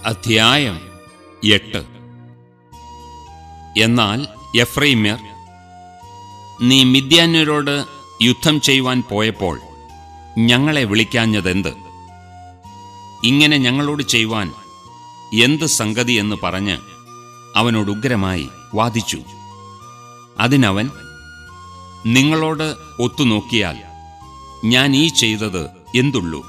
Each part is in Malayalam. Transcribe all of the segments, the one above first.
അധ്യായം എട്ട് എന്നാൽ എഫ്രൈമ്യർ നീ മിദ്യാന്യരോട് യുദ്ധം ചെയ്യുവാൻ പോയപ്പോൾ ഞങ്ങളെ വിളിക്കാഞ്ഞതെന്ത് ഇങ്ങനെ ഞങ്ങളോട് ചെയ്യുവാൻ എന്ത് സംഗതി എന്ന് പറഞ്ഞ് അവനോട് ഉഗ്രമായി വാദിച്ചു അതിനവൻ നിങ്ങളോട് ഒത്തുനോക്കിയാൽ ഞാൻ ഈ ചെയ്തത് എന്തുള്ളൂ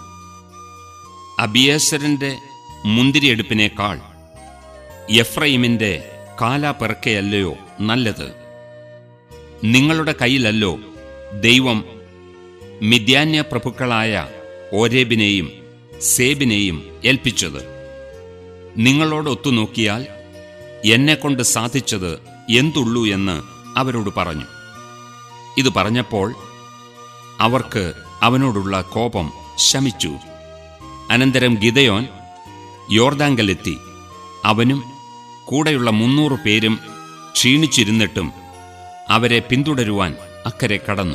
അബിയേസറിന്റെ മുന്തിരിയെടുപ്പിനേക്കാൾ എഫ്രൈമിന്റെ കാലാപിറക്കയല്ലയോ നല്ലത് നിങ്ങളുടെ കയ്യിലല്ലോ ദൈവം മിദ്യാന്യ പ്രഭുക്കളായ ഓരേബിനെയും സേബിനെയും ഏൽപ്പിച്ചത് നിങ്ങളോട് ഒത്തുനോക്കിയാൽ എന്നെക്കൊണ്ട് സാധിച്ചത് എന്തുള്ളൂ എന്ന് അവരോട് പറഞ്ഞു ഇത് പറഞ്ഞപ്പോൾ അവർക്ക് അവനോടുള്ള കോപം ശമിച്ചു അനന്തരം ഗിതയോൻ യോർദാങ്കലെത്തി അവനും കൂടെയുള്ള മുന്നൂറ് പേരും ക്ഷീണിച്ചിരുന്നിട്ടും അവരെ പിന്തുടരുവാൻ അക്കരെ കടന്നു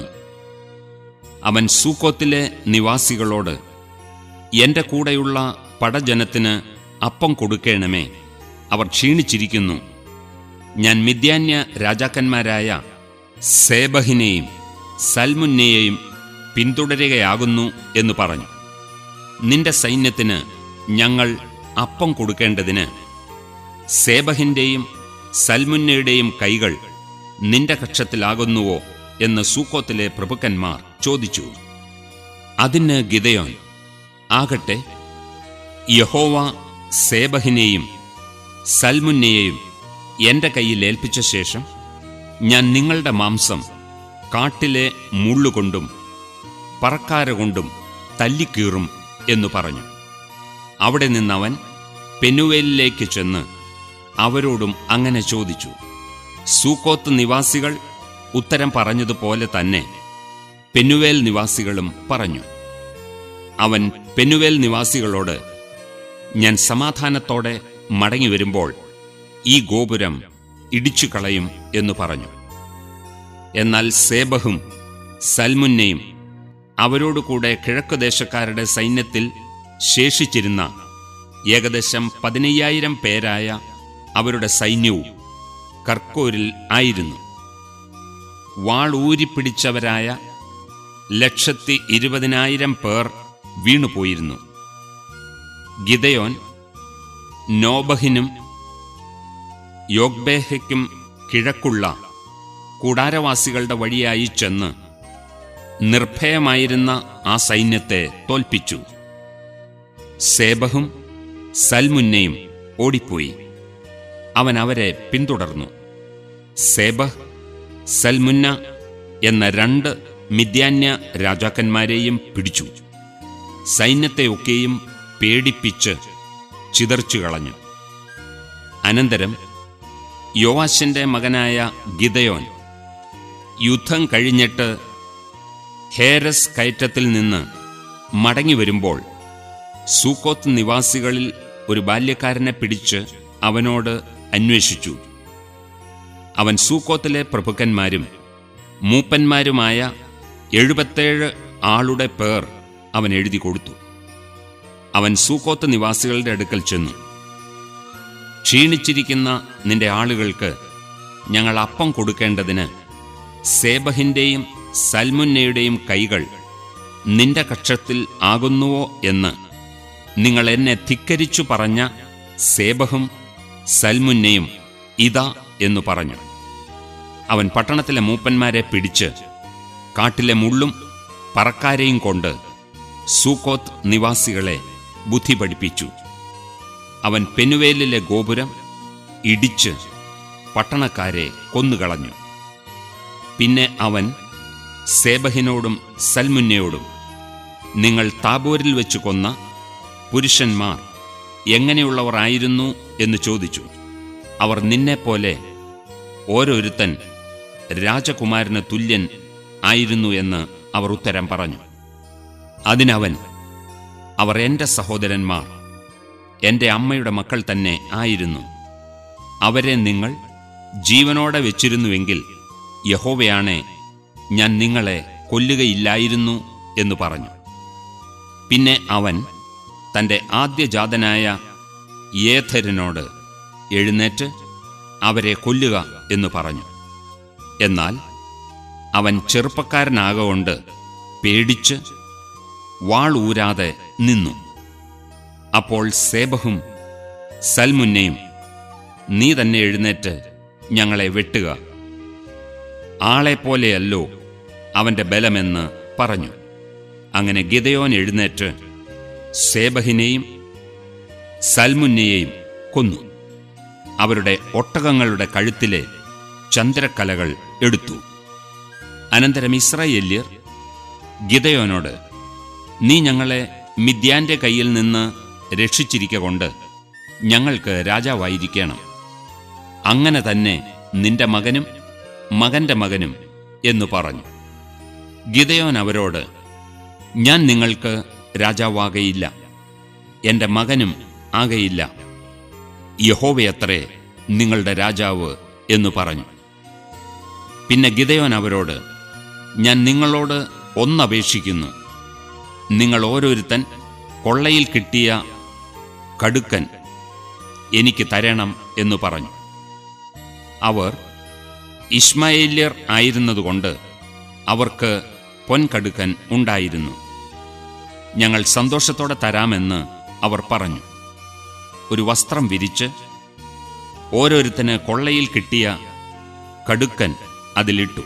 അവൻ സൂക്കോത്തിലെ നിവാസികളോട് എന്റെ കൂടെയുള്ള പടജനത്തിന് അപ്പം കൊടുക്കണമേ അവർ ക്ഷീണിച്ചിരിക്കുന്നു ഞാൻ മിദ്യാന്യ രാജാക്കന്മാരായ സേബഹിനെയും സൽമുന്നെയെയും പിന്തുടരുകയാകുന്നു എന്ന് പറഞ്ഞു നിന്റെ സൈന്യത്തിന് ഞങ്ങൾ അപ്പം കൊടുക്കേണ്ടതിന് സേബഹിന്റെയും സൽമുന്നയുടെയും കൈകൾ നിന്റെ കക്ഷത്തിലാകുന്നുവോ എന്ന് സൂക്കോത്തിലെ പ്രഭുക്കന്മാർ ചോദിച്ചു അതിന് ഗിതയോൻ ആകട്ടെ യഹോവ സേബഹിനെയും സൽമുന്നയെയും എന്റെ കയ്യിൽ ഏൽപ്പിച്ച ശേഷം ഞാൻ നിങ്ങളുടെ മാംസം കാട്ടിലെ മുള്ളുകൊണ്ടും പറക്കാര കൊണ്ടും തല്ലിക്കീറും എന്നു പറഞ്ഞു അവിടെ നിന്നവൻ പെനുവേലിലേക്ക് ചെന്ന് അവരോടും അങ്ങനെ ചോദിച്ചു സൂക്കോത്ത് നിവാസികൾ ഉത്തരം പറഞ്ഞതുപോലെ തന്നെ പെനുവേൽ നിവാസികളും പറഞ്ഞു അവൻ പെനുവേൽ നിവാസികളോട് ഞാൻ സമാധാനത്തോടെ മടങ്ങി വരുമ്പോൾ ഈ ഗോപുരം ഇടിച്ചു കളയും എന്നു പറഞ്ഞു എന്നാൽ സേബഹും സൽമുന്നയും അവരോടുകൂടെ കിഴക്കുദേശക്കാരുടെ സൈന്യത്തിൽ ശേഷിച്ചിരുന്ന ഏകദേശം പതിനയ്യായിരം പേരായ അവരുടെ സൈന്യവും കർക്കൂരിൽ ആയിരുന്നു വാൾ ഊരിപ്പിടിച്ചവരായ ലക്ഷത്തി ഇരുപതിനായിരം പേർ വീണുപോയിരുന്നു ഗിതയോൻ നോബഹിനും യോഗ്ബേഹയ്ക്കും കിഴക്കുള്ള കൂടാരവാസികളുടെ വഴിയായി ചെന്ന് നിർഭയമായിരുന്ന ആ സൈന്യത്തെ തോൽപ്പിച്ചു സേബഹും സൽമുന്നയും ഓടിപ്പോയി അവൻ അവരെ പിന്തുടർന്നു സേബഹ് സൽമുന്ന എന്ന രണ്ട് മിദ്യാന്യ രാജാക്കന്മാരെയും പിടിച്ചു സൈന്യത്തെയൊക്കെയും പേടിപ്പിച്ച് ചിതർച്ചു കളഞ്ഞു അനന്തരം യോവാശിന്റെ മകനായ ഗിതയോൻ യുദ്ധം കഴിഞ്ഞിട്ട് ഹേരസ് കയറ്റത്തിൽ നിന്ന് മടങ്ങി വരുമ്പോൾ സൂക്കോത്ത് നിവാസികളിൽ ഒരു ബാല്യക്കാരനെ പിടിച്ച് അവനോട് അന്വേഷിച്ചു അവൻ സൂക്കോത്തിലെ പ്രഭുക്കന്മാരും മൂപ്പന്മാരുമായ എഴുപത്തേഴ് ആളുടെ പേർ അവൻ എഴുതി കൊടുത്തു അവൻ സൂക്കോത്ത് നിവാസികളുടെ അടുക്കൽ ചെന്നു ക്ഷീണിച്ചിരിക്കുന്ന നിന്റെ ആളുകൾക്ക് ഞങ്ങൾ അപ്പം കൊടുക്കേണ്ടതിന് സേബഹിന്റെയും സൽമുന്നയുടെയും കൈകൾ നിന്റെ കക്ഷത്തിൽ ആകുന്നുവോ എന്ന് നിങ്ങൾ എന്നെ ധിക്കരിച്ചു പറഞ്ഞ സേബഹും സൽമുന്നയും ഇതാ എന്നു പറഞ്ഞു അവൻ പട്ടണത്തിലെ മൂപ്പന്മാരെ പിടിച്ച് കാട്ടിലെ മുള്ളും പറക്കാരെയും കൊണ്ട് സൂക്കോത്ത് നിവാസികളെ ബുദ്ധി പഠിപ്പിച്ചു അവൻ പെനുവേലിലെ ഗോപുരം ഇടിച്ച് പട്ടണക്കാരെ കൊന്നുകളഞ്ഞു പിന്നെ അവൻ സേബഹിനോടും സൽമുന്നയോടും നിങ്ങൾ താബോരിൽ വെച്ച് കൊന്ന പുരുഷന്മാർ എങ്ങനെയുള്ളവർ ആയിരുന്നു എന്ന് ചോദിച്ചു അവർ നിന്നെപ്പോലെ ഓരോരുത്തൻ രാജകുമാരന് തുല്യൻ ആയിരുന്നു എന്ന് അവർ ഉത്തരം പറഞ്ഞു അതിനവൻ അവർ എൻ്റെ സഹോദരന്മാർ എൻ്റെ അമ്മയുടെ മക്കൾ തന്നെ ആയിരുന്നു അവരെ നിങ്ങൾ ജീവനോടെ വെച്ചിരുന്നുവെങ്കിൽ യഹോവയാണെ ഞാൻ നിങ്ങളെ കൊല്ലുകയില്ലായിരുന്നു എന്ന് പറഞ്ഞു പിന്നെ അവൻ തൻ്റെ ആദ്യജാതനായ യേഥരിനോട് എഴുന്നേറ്റ് അവരെ കൊല്ലുക എന്ന് പറഞ്ഞു എന്നാൽ അവൻ ചെറുപ്പക്കാരനാകൊണ്ട് പേടിച്ച് വാൾ ഊരാതെ നിന്നു അപ്പോൾ സേബഹും സൽമുന്നയും നീ തന്നെ എഴുന്നേറ്റ് ഞങ്ങളെ വെട്ടുക ആളെപ്പോലെയല്ലോ അവന്റെ ബലമെന്ന് പറഞ്ഞു അങ്ങനെ ഗിതയോൻ എഴുന്നേറ്റ് സേബഹിനെയും സൽമുന്നയെയും കൊന്നു അവരുടെ ഒട്ടകങ്ങളുടെ കഴുത്തിലെ ചന്ദ്രക്കലകൾ എടുത്തു അനന്തരം ഇസ്രായേല്യർ ഗിതയോനോട് നീ ഞങ്ങളെ മിദ്യാന്റെ കയ്യിൽ നിന്ന് രക്ഷിച്ചിരിക്കൊണ്ട് ഞങ്ങൾക്ക് രാജാവായിരിക്കണം അങ്ങനെ തന്നെ നിന്റെ മകനും മകന്റെ മകനും എന്നു പറഞ്ഞു ഗിതയോൻ അവരോട് ഞാൻ നിങ്ങൾക്ക് രാജാവാകയില്ല എന്റെ മകനും ആകയില്ല യഹോവയത്രേ നിങ്ങളുടെ രാജാവ് എന്നു പറഞ്ഞു പിന്നെ ഗിതയോൻ അവരോട് ഞാൻ നിങ്ങളോട് ഒന്നപേക്ഷിക്കുന്നു നിങ്ങൾ ഓരോരുത്തൻ കൊള്ളയിൽ കിട്ടിയ കടുക്കൻ എനിക്ക് തരണം എന്നു പറഞ്ഞു അവർ ഇസ്മായേല്യർ ആയിരുന്നതുകൊണ്ട് അവർക്ക് പൊൻകടുക്കൻ ഉണ്ടായിരുന്നു ഞങ്ങൾ സന്തോഷത്തോടെ തരാമെന്ന് അവർ പറഞ്ഞു ഒരു വസ്ത്രം വിരിച്ച് ഓരോരുത്തന് കൊള്ളയിൽ കിട്ടിയ കടുക്കൻ അതിലിട്ടു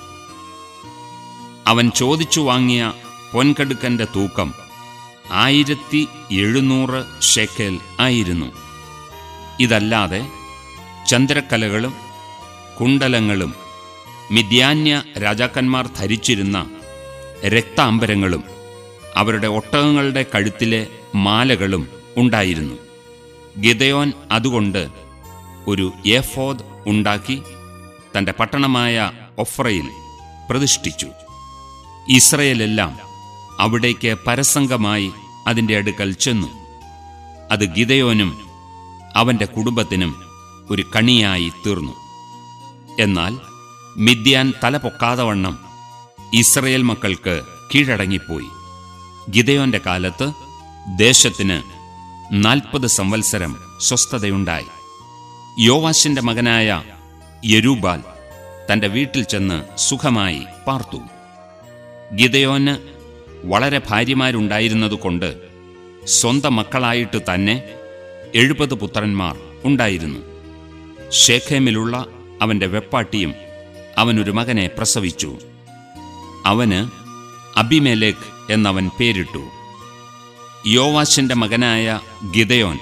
അവൻ ചോദിച്ചു വാങ്ങിയ പൊൻകടുക്കന്റെ തൂക്കം ആയിരത്തി എഴുന്നൂറ് ഷെക്കൽ ആയിരുന്നു ഇതല്ലാതെ ചന്ദ്രക്കലകളും കുണ്ടലങ്ങളും മിദ്യാന്യ രാജാക്കന്മാർ ധരിച്ചിരുന്ന രക്താംബരങ്ങളും അവരുടെ ഒട്ടകങ്ങളുടെ കഴുത്തിലെ മാലകളും ഉണ്ടായിരുന്നു ഗിതയോൻ അതുകൊണ്ട് ഒരു ഏഫോദ് ഉണ്ടാക്കി തന്റെ പട്ടണമായ ഒഫ്രയിൽ പ്രതിഷ്ഠിച്ചു ഇസ്രയേലെല്ലാം അവിടേക്ക് പരസംഗമായി അതിന്റെ അടുക്കൽ ചെന്നു അത് ഗിതയോനും അവന്റെ കുടുംബത്തിനും ഒരു കണിയായി തീർന്നു എന്നാൽ മിദ്യാൻ തല പൊക്കാതവണ്ണം ഇസ്രയേൽ മക്കൾക്ക് കീഴടങ്ങിപ്പോയി ഗിതയോന്റെ കാലത്ത് ദേശത്തിന് നാൽപ്പത് സംവത്സരം സ്വസ്ഥതയുണ്ടായി യോവാശിന്റെ മകനായ യരൂബാൽ തന്റെ വീട്ടിൽ ചെന്ന് സുഖമായി പാർത്തു ഗിതയോന് വളരെ ഭാര്യമാരുണ്ടായിരുന്നതുകൊണ്ട് സ്വന്തം മക്കളായിട്ട് തന്നെ എഴുപത് പുത്രന്മാർ ഉണ്ടായിരുന്നു ഷേഖേമിലുള്ള അവന്റെ വെപ്പാട്ടിയും അവനൊരു മകനെ പ്രസവിച്ചു അവന് അബിമേലേക്ക് എന്നവൻ പേരിട്ടു യോവാശിന്റെ മകനായ ഗിതയോൻ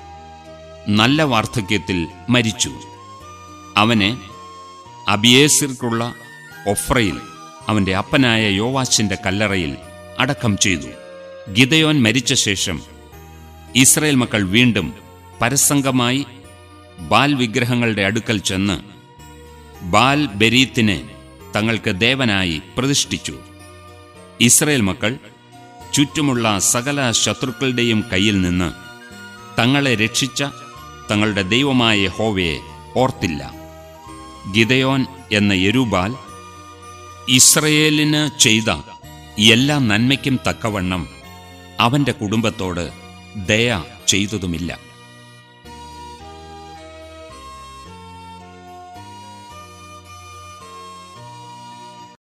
നല്ല വാർദ്ധക്യത്തിൽ മരിച്ചു അവനെ അബിയേസിർക്കുള്ള ഒഫ്രയിൽ അവന്റെ അപ്പനായ യോവാശിന്റെ കല്ലറയിൽ അടക്കം ചെയ്തു ഗിതയോൻ മരിച്ച ശേഷം ഇസ്രയേൽ മക്കൾ വീണ്ടും പരസംഗമായി ബാൽ വിഗ്രഹങ്ങളുടെ അടുക്കൽ ചെന്ന് ബാൽ ബെരീത്തിനെ തങ്ങൾക്ക് ദേവനായി പ്രതിഷ്ഠിച്ചു ഇസ്രയേൽ മക്കൾ ചുറ്റുമുള്ള സകല ശത്രുക്കളുടെയും കയ്യിൽ നിന്ന് തങ്ങളെ രക്ഷിച്ച തങ്ങളുടെ ദൈവമായ ഹോവയെ ഓർത്തില്ല ഗിതയോൻ എന്ന യരുബാൽ ഇസ്രയേലിന് ചെയ്ത എല്ലാ നന്മയ്ക്കും തക്കവണ്ണം അവന്റെ കുടുംബത്തോട് ദയ ചെയ്തതുമില്ല